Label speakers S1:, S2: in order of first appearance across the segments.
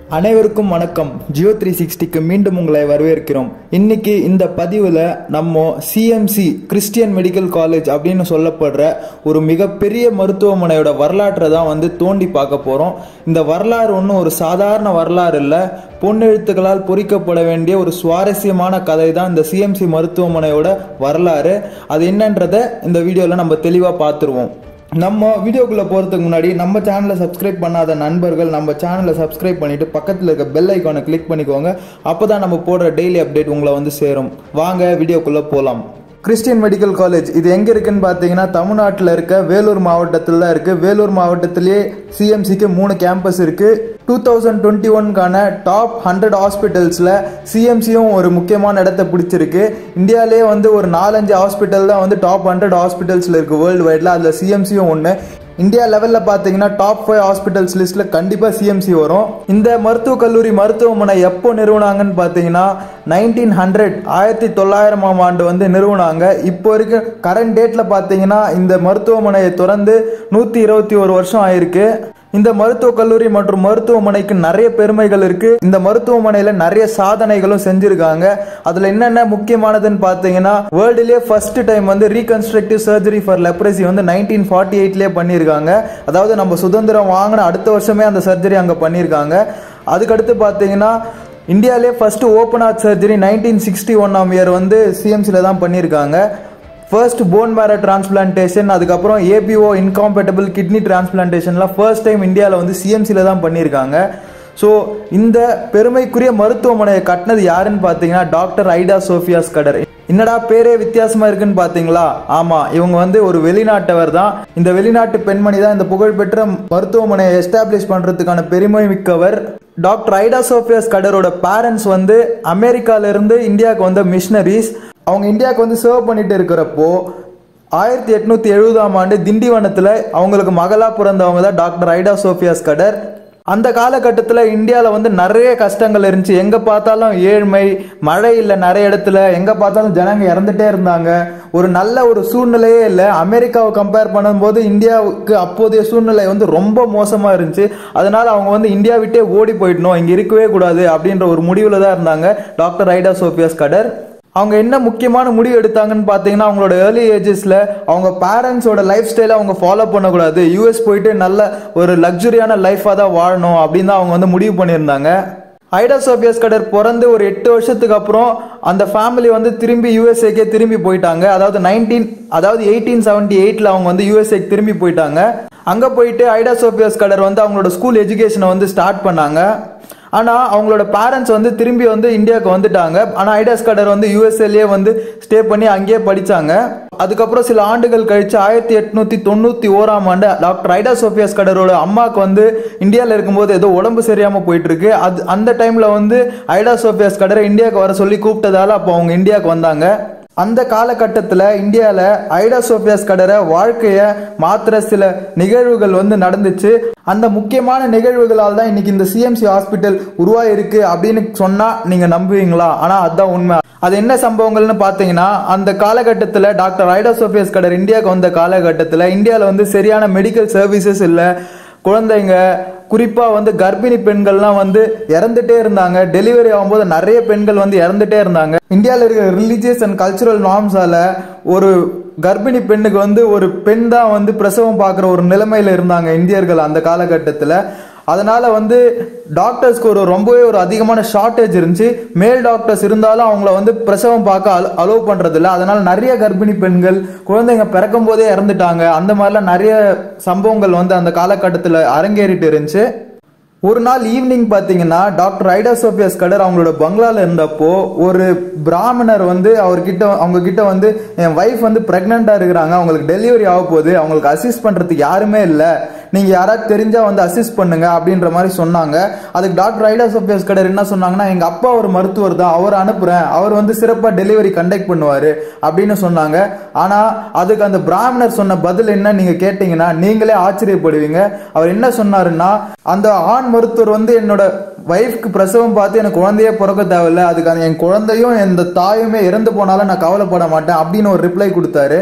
S1: அனைவருக்கும் வணக்கம் ஜியோ த்ரீ சிக்ஸ்டிக்கு மீண்டும் உங்களை வரவேற்கிறோம் இன்னைக்கு இந்த பதிவில் நம்ம சிஎம்சி கிறிஸ்டியன் மெடிக்கல் காலேஜ் அப்படின்னு சொல்லப்படுற ஒரு மிகப்பெரிய மருத்துவமனையோட வரலாற்றை தான் வந்து தோண்டி பார்க்க போகிறோம் இந்த வரலாறு ஒன்றும் ஒரு சாதாரண வரலாறு இல்லை பொன்னெழுத்துக்களால் பொறிக்கப்பட வேண்டிய ஒரு சுவாரஸ்யமான கதை தான் இந்த சிஎம்சி மருத்துவமனையோட வரலாறு அது என்னன்றதை இந்த வீடியோவில் நம்ம தெளிவாக பார்த்துருவோம் நம்ம வீடியோக்குள்ளே போகிறதுக்கு முன்னாடி நம்ம சேனலை சப்ஸ்கிரைப் பண்ணாத நண்பர்கள் நம்ம சேனலை சப்ஸ்கிரைப் பண்ணிட்டு பக்கத்தில் இருக்க பெல் ஐக்கானை கிளிக் பண்ணிக்கோங்க அப்போ தான் நம்ம போடுற டெய்லி அப்டேட் உங்களை வந்து சேரும் வாங்க வீடியோக்குள்ளே போகலாம் கிறிஸ்டியன் மெடிக்கல் காலேஜ் இது எங்கே இருக்குன்னு பார்த்தீங்கன்னா தமிழ்நாட்டில் இருக்க வேலூர் மாவட்டத்தில் தான் இருக்குது வேலூர் மாவட்டத்திலேயே சிஎம்சிக்கு மூணு கேம்பஸ் இருக்குது டூ தௌசண்ட் டுவெண்ட்டி ஒன்கான டாப் ஹண்ட்ரட் ஹாஸ்பிட்டல்ஸில் சிஎம்சியும் ஒரு முக்கியமான இடத்த பிடிச்சிருக்கு இந்தியாவிலே வந்து ஒரு நாலஞ்சு ஹாஸ்பிட்டல் தான் வந்து டாப் ஹண்ட்ரட் ஹாஸ்பிட்டல்ஸில் இருக்குது வேர்ல்டு வைடில் அதில் சிஎம்சியும் ஒன்று இந்தியா லெவலில் பார்த்தீங்கன்னா டாப் ஃபைவ் ஹாஸ்பிட்டல்ஸ் லிஸ்ட்டில் கண்டிப்பாக சிஎம்சி வரும் இந்த மருத்துவக் கல்லூரி மருத்துவமனை எப்போ நிறுவனாங்கன்னு பார்த்தீங்கன்னா நைன்டீன் ஹண்ட்ரட் ஆயிரத்தி தொள்ளாயிரமாம் ஆண்டு வந்து நிறுவனாங்க இப்போ இருக்க கரண்ட் டேட்டில் பார்த்தீங்கன்னா இந்த மருத்துவமனையை திறந்து நூற்றி இருபத்தி ஒரு வருஷம் ஆயிருக்கு இந்த மருத்துவக் கல்லூரி மற்றும் மருத்துவமனைக்கு நிறைய பெருமைகள் இருக்கு இந்த மருத்துவமனையில நிறைய சாதனைகளும் செஞ்சிருக்காங்க அதுல என்னென்ன முக்கியமானதுன்னு பாத்தீங்கன்னா வேர்ல்டுலயே ஃபர்ஸ்ட் டைம் வந்து ரீகன்ஸ்ட்ரக்டிவ் சர்ஜரி ஃபார் லெப்ரசி வந்து நைன்டீன் ஃபார்ட்டி எயிட்லயே பண்ணியிருக்காங்க அதாவது நம்ம சுதந்திரம் வாங்கின அடுத்த வருஷமே அந்த சர்ஜரி அங்க பண்ணியிருக்காங்க அதுக்கடுத்து பாத்தீங்கன்னா இந்தியாவிலே first open heart surgery nineteen sixty ஒன்னாம் இயர் வந்து சிஎம்சியில் தான் பண்ணியிருக்காங்க ஃபர்ஸ்ட் போன் மேரோ டிரான்ஸ்பிளான்டேஷன் அதுக்கப்புறம் ஏபிஓ இன்காம்பேட்டபிள் கிட்னி டிரான்ஸ்பிளான்டேஷன்லாம் ஃபர்ஸ்ட் டைம் இந்தியாவில் வந்து சிஎம்சியில் தான் பண்ணியிருக்காங்க ஸோ இந்த பெருமைக்குரிய மருத்துவமனையை கட்டினது யாருன்னு பார்த்தீங்கன்னா டாக்டர் ஐடா சோஃபியாஸ் கடர் என்னடா பேரே வித்தியாசமா இருக்குன்னு பாத்தீங்களா ஆமா இவங்க வந்து ஒரு வெளிநாட்டவர் தான் இந்த வெளிநாட்டு பெண்மணி தான் இந்த புகழ்பெற்ற மருத்துவமனையை எஸ்டாப்ளிஷ் பண்றதுக்கான பெருமை மிக்கவர் டாக்டர் ஐடா சோஃபியாஸ் கடரோட பேரண்ட்ஸ் வந்து அமெரிக்கால இருந்து இந்தியாவுக்கு வந்த மிஷனரிஸ் அவங்க இந்தியாவுக்கு வந்து சர்வ் பண்ணிட்டு இருக்கிறப்போ ஆயிரத்தி எட்நூத்தி எழுபதாம் ஆண்டு திண்டிவனத்தில் அவங்களுக்கு மகளா பிறந்தவங்க தான் டாக்டர் ஐடா சோஃபியாஸ் கடர் அந்த காலகட்டத்தில் இந்தியாவில் வந்து நிறைய கஷ்டங்கள் இருந்துச்சு எங்கே பார்த்தாலும் ஏழ்மை மழை இல்லை நிறைய இடத்துல எங்கே பார்த்தாலும் ஜனங்க இறந்துட்டே இருந்தாங்க ஒரு நல்ல ஒரு சூழ்நிலையே இல்லை அமெரிக்காவை கம்பேர் பண்ணும்போது இந்தியாவுக்கு அப்போதைய சூழ்நிலை வந்து ரொம்ப மோசமாக இருந்துச்சு அதனால அவங்க வந்து இந்தியா விட்டே ஓடி போயிடணும் இங்கே இருக்கவே கூடாது அப்படின்ற ஒரு முடிவில் தான் இருந்தாங்க டாக்டர் ஐடா சோஃபியாஸ் கடர் அவங்க என்ன முக்கியமான முடிவு எடுத்தாங்கன்னு பார்த்தீங்கன்னா அவங்களோட ஏர்லி ஏஜஸில் அவங்க பேரண்ட்ஸோட லைஃப் ஸ்டைலை அவங்க ஃபாலோ பண்ணக்கூடாது யூஎஸ் போயிட்டு நல்ல ஒரு லக்ஸுரியான லைஃபாக தான் வாழணும் அப்படின்னு தான் அவங்க வந்து முடிவு பண்ணியிருந்தாங்க ஐடா சோபியாஸ் கடர் பிறந்து ஒரு எட்டு வருஷத்துக்கு அப்புறம் அந்த ஃபேமிலி வந்து திரும்பி யூஎஸ்ஏக்கே திரும்பி போயிட்டாங்க அதாவது நைன்டீன் அதாவது எயிட்டீன் செவன்டி எயிட்டில் அவங்க வந்து யூஎஸ்ஏக்கு திரும்பி போயிட்டாங்க அங்கே போயிட்டு ஐடா சோபியாஸ் கடர் வந்து அவங்களோட ஸ்கூல் எஜுகேஷனை வந்து ஸ்டார்ட் பண்ணாங்க ஆனால் அவங்களோட பேரண்ட்ஸ் வந்து திரும்பி வந்து இந்தியாவுக்கு வந்துட்டாங்க ஆனால் ஐடாஸ் கடர் வந்து யூஎஸ்ஏலேயே வந்து ஸ்டே பண்ணி அங்கேயே படித்தாங்க அதுக்கப்புறம் சில ஆண்டுகள் கழிச்சு ஆயிரத்தி எட்நூத்தி தொண்ணூத்தி ஓராம் ஆண்டு டாக்டர் ஐடா சோபியாஸ் கடரோட அம்மாவுக்கு வந்து இந்தியாவில் இருக்கும்போது ஏதோ உடம்பு சரியாம போயிட்டு இருக்கு அது அந்த டைம்ல வந்து ஐடா சோபியாஸ் கடரை இந்தியாவுக்கு வர சொல்லி கூப்பிட்டதால அப்போ அவங்க இந்தியாவுக்கு வந்தாங்க அந்த காலகட்டத்தில் இந்தியாவில் ஐடா சோபியாஸ் கடரை வாழ்க்கையை மாத்திர சில நிகழ்வுகள் வந்து நடந்துச்சு அந்த முக்கியமான நிகழ்வுகளால் தான் இன்னைக்கு இந்த சிஎம்சி ஹாஸ்பிட்டல் உருவாயிருக்கு அப்படின்னு சொன்னா நீங்க நம்புவீங்களா ஆனா அதுதான் உண்மை அது என்ன சம்பவங்கள்னு பார்த்தீங்கன்னா அந்த காலகட்டத்தில் டாக்டர் ஐடா சோபியாஸ் கடர் இந்தியாவுக்கு வந்த காலகட்டத்தில் இந்தியாவில் வந்து சரியான மெடிக்கல் சர்வீசஸ் இல்லை குழந்தைங்க குறிப்பா வந்து கர்ப்பிணி பெண்கள்லாம் வந்து இறந்துட்டே இருந்தாங்க டெலிவரி ஆகும்போது நிறைய பெண்கள் வந்து இறந்துட்டே இருந்தாங்க இந்தியாவில் இருக்கிற ரிலீஜியஸ் அண்ட் கல்ச்சுரல் நார்ம்ஸால ஒரு கர்ப்பிணி பெண்ணுக்கு வந்து ஒரு பெண் தான் வந்து பிரசவம் பார்க்குற ஒரு நிலைமையில இருந்தாங்க இந்தியர்கள் அந்த காலகட்டத்தில் அதனால வந்து டாக்டர்ஸ்க்கு ஒரு ரொம்பவே ஒரு அதிகமான ஷார்ட்டேஜ் இருந்துச்சு மேல் டாக்டர்ஸ் இருந்தாலும் அவங்கள வந்து பிரசவம் பார்க்க அலோ அலோவ் பண்றது இல்லை அதனால நிறைய கர்ப்பிணி பெண்கள் குழந்தைங்க பிறக்கும் போதே இறந்துட்டாங்க அந்த மாதிரிலாம் நிறைய சம்பவங்கள் வந்து அந்த காலகட்டத்தில் அரங்கேறிட்டு இருந்துச்சு ஒரு நாள் ஈவினிங் பார்த்தீங்கன்னா டாக்டர் ஐடா சோபியாஸ் கடர் அவங்களோட பங்களால இருந்தப்போ ஒரு பிராமணர் வந்து அவர்கிட்ட அவங்க கிட்ட வந்து என் ஒய்ஃப் வந்து பிரெக்னெண்டா இருக்கிறாங்க அவங்களுக்கு டெலிவரி ஆக போகுது அவங்களுக்கு அசிஸ்ட் பண்றதுக்கு யாருமே இல்லை நீங்க யாராவது தெரிஞ்சா வந்து அசிஸ்ட் பண்ணுங்க அப்படின்ற மாதிரி சொன்னாங்க அதுக்கு டாக்டர் ஐடா சோபியாஸ் கடர் என்ன சொன்னாங்கன்னா எங்க அப்பா ஒரு மருத்துவர் தான் அவர் அனுப்புறேன் அவர் வந்து சிறப்பா டெலிவரி கண்டக்ட் பண்ணுவாரு அப்படின்னு சொன்னாங்க ஆனா அதுக்கு அந்த பிராமணர் சொன்ன பதில் என்ன நீங்க கேட்டீங்கன்னா நீங்களே ஆச்சரியப்படுவீங்க அவர் என்ன சொன்னாருன்னா அந்த ஆண் மருத்துவர் வந்து என்னோட ஒய்ஃப்க்கு பிரசவம் பார்த்து எனக்கு குழந்தையே பிறக்க தேவையில்ல அதுக்கு அந்த என் குழந்தையும் எந்த தாயுமே இறந்து போனாலும் நான் கவலைப்பட மாட்டேன் அப்படின்னு ஒரு ரிப்ளை கொடுத்தாரு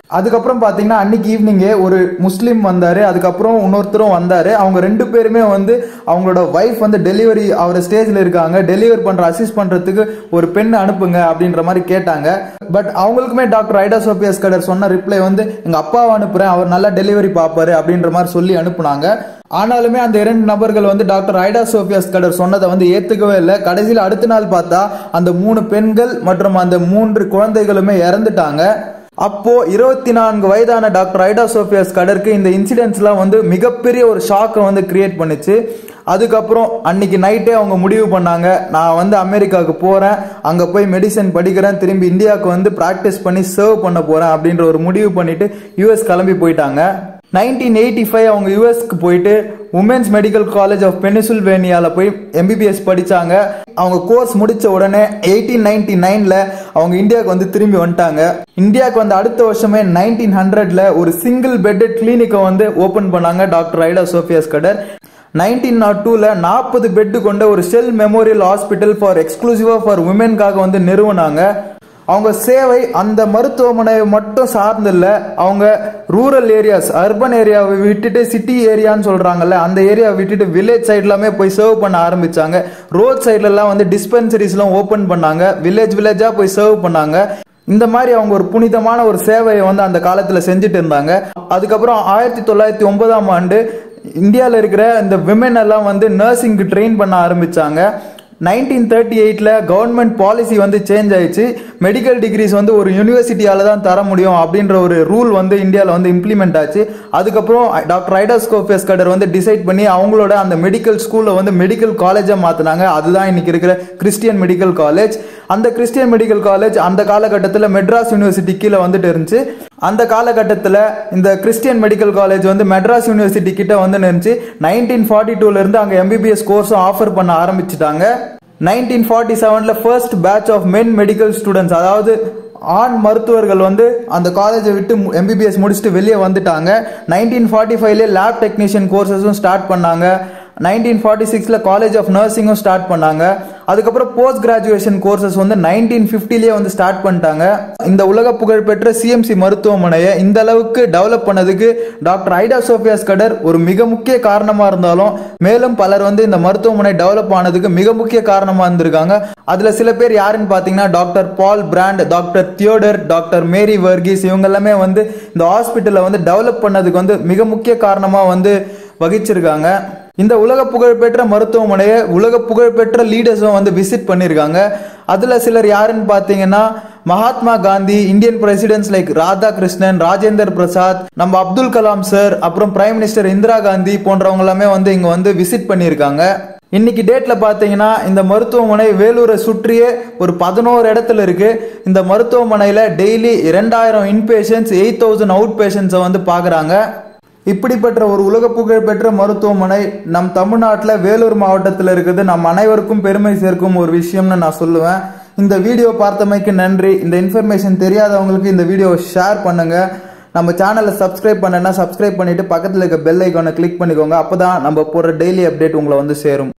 S1: அதுக்கப்புறம் பார்த்தீங்கன்னா அன்னைக்கு ஈவினிங்கே ஒரு முஸ்லீம் வந்தார் அதுக்கப்புறம் இன்னொருத்தரும் வந்தார் அவங்க ரெண்டு பேருமே வந்து அவங்களோட ஒய்ஃப் வந்து டெலிவரி அவர் ஸ்டேஜில் இருக்காங்க டெலிவரி பண்ணுற அசிஸ்ட் பண்ணுறதுக்கு ஒரு பெண் அனுப்புங்க அப்படின்ற மாதிரி கேட்டாங்க பட் அவங்களுக்குமே டாக்டர் ஐடா சோபியாஸ் கடர் சொன்ன ரிப்ளை வந்து எங்கள் அப்பாவை அனுப்புகிறேன் அவர் நல்லா டெலிவரி பார்ப்பாரு அப்படின்ற மாதிரி சொல்லி அனுப்புனாங்க ஆனாலுமே அந்த இரண்டு நபர்கள் வந்து டாக்டர் ஐடா சோபியாஸ் கடர் சொன்னதை வந்து ஏத்துக்கவே இல்லை கடைசியில் அடுத்த நாள் பார்த்தா அந்த மூணு பெண்கள் மற்றும் அந்த மூன்று குழந்தைகளுமே இறந்துட்டாங்க அப்போ இருபத்தி நான்கு வயதான டாக்டர் ஐடா சோபியாஸ் கடருக்கு இந்த இன்சிடென்ட்ஸ்லாம் வந்து மிகப்பெரிய ஒரு ஷாக்கை வந்து கிரியேட் பண்ணுச்சு அதுக்கப்புறம் அன்னைக்கு நைட்டே அவங்க முடிவு பண்ணாங்க நான் வந்து அமெரிக்காவுக்கு போகிறேன் அங்கே போய் மெடிசன் படிக்கிறேன் திரும்பி இந்தியாவுக்கு வந்து ப்ராக்டிஸ் பண்ணி சர்வ் பண்ண போகிறேன் அப்படின்ற ஒரு முடிவு பண்ணிட்டு யூஎஸ் கிளம்பி போயிட்டாங்க நைன்டீன் எயிட்டி ஃபைவ் அவங்க யூஎஸ்க்கு போயிட்டு உமன்ஸ் மெடிக்கல் காலேஜ் ஆஃப் பெனிசுல்வேனியாவில் போய் எம்பிபிஎஸ் படித்தாங்க அவங்க கோர்ஸ் முடித்த உடனே எயிட்டீன் நைன்டி நைனில் அவங்க இந்தியாவுக்கு வந்து திரும்பி வந்துட்டாங்க இந்தியாவுக்கு வந்து அடுத்த வருஷமே நைன்டீன் ஹண்ட்ரட்ல ஒரு சிங்கிள் பெட்டட் கிளினிக்கை வந்து ஓப்பன் பண்ணாங்க டாக்டர் ஐடா சோஃபியாஸ் கடர் நைன்டீன் நாட் டூவில் நாற்பது பெட்டு கொண்ட ஒரு செல் மெமோரியல் ஹாஸ்பிட்டல் ஃபார் எக்ஸ்க்ளூசிவாக ஃபார் உமனுக்காக வந்து நிறுவனாங்க அவங்க சேவை அந்த மருத்துவமனையை மட்டும் சார்ந்தில்ல அவங்க ரூரல் ஏரியாஸ் அர்பன் ஏரியாவை விட்டுட்டு சிட்டி ஏரியான்னு சொல்றாங்கல்ல அந்த ஏரியாவை விட்டுட்டு வில்லேஜ் சைட்லாமே போய் சர்வ் பண்ண ஆரம்பிச்சாங்க ரோட் சைட்லலாம் வந்து டிஸ்பென்சரிஸ்லாம் ஓப்பன் பண்ணாங்க வில்லேஜ் வில்லேஜாக போய் சர்வ் பண்ணாங்க இந்த மாதிரி அவங்க ஒரு புனிதமான ஒரு சேவையை வந்து அந்த காலத்தில் செஞ்சுட்டு இருந்தாங்க அதுக்கப்புறம் ஆயிரத்தி தொள்ளாயிரத்தி ஒன்பதாம் ஆண்டு இந்தியாவில் இருக்கிற இந்த விமென் எல்லாம் வந்து நர்சிங்க்கு ட்ரெயின் பண்ண ஆரம்பிச்சாங்க நைன்டீன் தேர்ட்டி எயிட்டில் கவர்மெண்ட் பாலிசி வந்து சேஞ்ச் ஆயிடுச்சு மெடிக்கல் டிகிரிஸ் வந்து ஒரு யூனிவர்சிட்டியால தான் தர முடியும் அப்படின்ற ஒரு ரூல் வந்து இந்தியாவில் வந்து இம்ப்ளிமெண்ட் ஆச்சு அதுக்கப்புறம் டாக்டர் ஐடாஸ்கோபியஸ் கடர் வந்து டிசைட் பண்ணி அவங்களோட அந்த மெடிக்கல் ஸ்கூலை வந்து மெடிக்கல் காலேஜாக மாற்றினாங்க அதுதான் இன்னைக்கு இருக்கிற கிறிஸ்டியன் மெடிக்கல் காலேஜ் அந்த கிறிஸ்டியன் மெடிக்கல் காலேஜ் அந்த காலகட்டத்தில் மெட்ராஸ் யூனிவர்சிட்டி கீழே வந்துட்டு இருந்துச்சு அந்த காலகட்டத்தில் இந்த கிறிஸ்டியன் மெடிக்கல் காலேஜ் வந்து மெட்ராஸ் யூனிவர்சிட்டி கிட்ட வந்து நினைச்சு நைன்டீன் ஃபார்ட்டி டூலேருந்து அங்கே எம்பிபிஎஸ் கோர்ஸும் ஆஃபர் பண்ண ஆரம்பிச்சிட்டாங்க நைன்டீன் ஃபார்ட்டி செவனில் first batch of men medical students அதாவது ஆண் மருத்துவர்கள் வந்து அந்த காலேஜை விட்டு எம்பிபிஎஸ் முடிச்சுட்டு வெளியே வந்துட்டாங்க நைன்டீன் ஃபார்ட்டி ஃபைவ்ல லேப் டெக்னீஷியன் கோர்சஸும் ஸ்டார்ட் பண்ணாங்க நைன்டீன் ஃபார்ட்டி சிக்ஸில் காலேஜ் ஆஃப் நர்சிங்கும் ஸ்டார்ட் பண்ணாங்க அதுக்கப்புறம் போஸ்ட் கிராஜுவேஷன் கோர்சஸ் வந்து நைன்டீன் ஃபிஃப்டிலேயே வந்து ஸ்டார்ட் பண்ணிட்டாங்க இந்த உலக புகழ்பெற்ற சிஎம்சி மருத்துவமனையை இந்த அளவுக்கு டெவலப் பண்ணதுக்கு டாக்டர் ஐடா சோஃபியாஸ் கடர் ஒரு மிக முக்கிய காரணமாக இருந்தாலும் மேலும் பலர் வந்து இந்த மருத்துவமனை டெவலப் ஆனதுக்கு மிக முக்கிய காரணமாக இருந்திருக்காங்க அதில் சில பேர் யாருன்னு பார்த்தீங்கன்னா doctor Paul Brand doctor Theodore doctor Mary Varghese இவங்க எல்லாமே வந்து இந்த ஹாஸ்பிட்டலை வந்து டெவலப் பண்ணதுக்கு வந்து மிக முக்கிய காரணமாக வந்து வகிச்சிருக்காங்க இந்த உலக புகழ்பெற்ற மருத்துவமனையை உலக புகழ்பெற்ற லீடர்ஸும் வந்து விசிட் பண்ணியிருக்காங்க அதில் சிலர் யாருன்னு பார்த்தீங்கன்னா Mahatma Gandhi Indian presidents like Radhakrishnan Rajendra Prasad நம்ம அப்துல் கலாம் சார் அப்புறம் பிரைம் மினிஸ்டர் இந்திரா காந்தி போன்றவங்க எல்லாமே வந்து இங்கே வந்து விசிட் பண்ணியிருக்காங்க இன்னைக்கு டேட்ல பாத்தீங்கன்னா இந்த மருத்துவமனை வேலூரை சுற்றியே ஒரு பதினோரு இடத்துல இருக்கு இந்த மருத்துவமனையில டெய்லி இரண்டாயிரம் இன்பேஷன்ஸ் எயிட் தௌசண்ட் அவுட் பேஷன்ஸை வந்து பாக்குறாங்க இப்படிப்பட்ட ஒரு உலக புகழ்பெற்ற மருத்துவமனை நம் தமிழ்நாட்டில் வேலூர் மாவட்டத்தில் இருக்குது நம் அனைவருக்கும் பெருமை சேர்க்கும் ஒரு விஷயம்னு நான் சொல்லுவேன் இந்த வீடியோ பார்த்தமைக்கு நன்றி இந்த இன்ஃபர்மேஷன் தெரியாதவங்களுக்கு இந்த வீடியோவை ஷேர் பண்ணுங்க நம்ம சேனலை சப்ஸ்கிரைப் பண்ணனா சப்ஸ்கிரைப் பண்ணிட்டு பக்கத்தில் இருக்க பெல் ஐக்கானை கிளிக் பண்ணிக்கோங்க அப்பதான் நம்ம போடுற டெய்லி அப்டேட் உங்களை வந்து சேரும்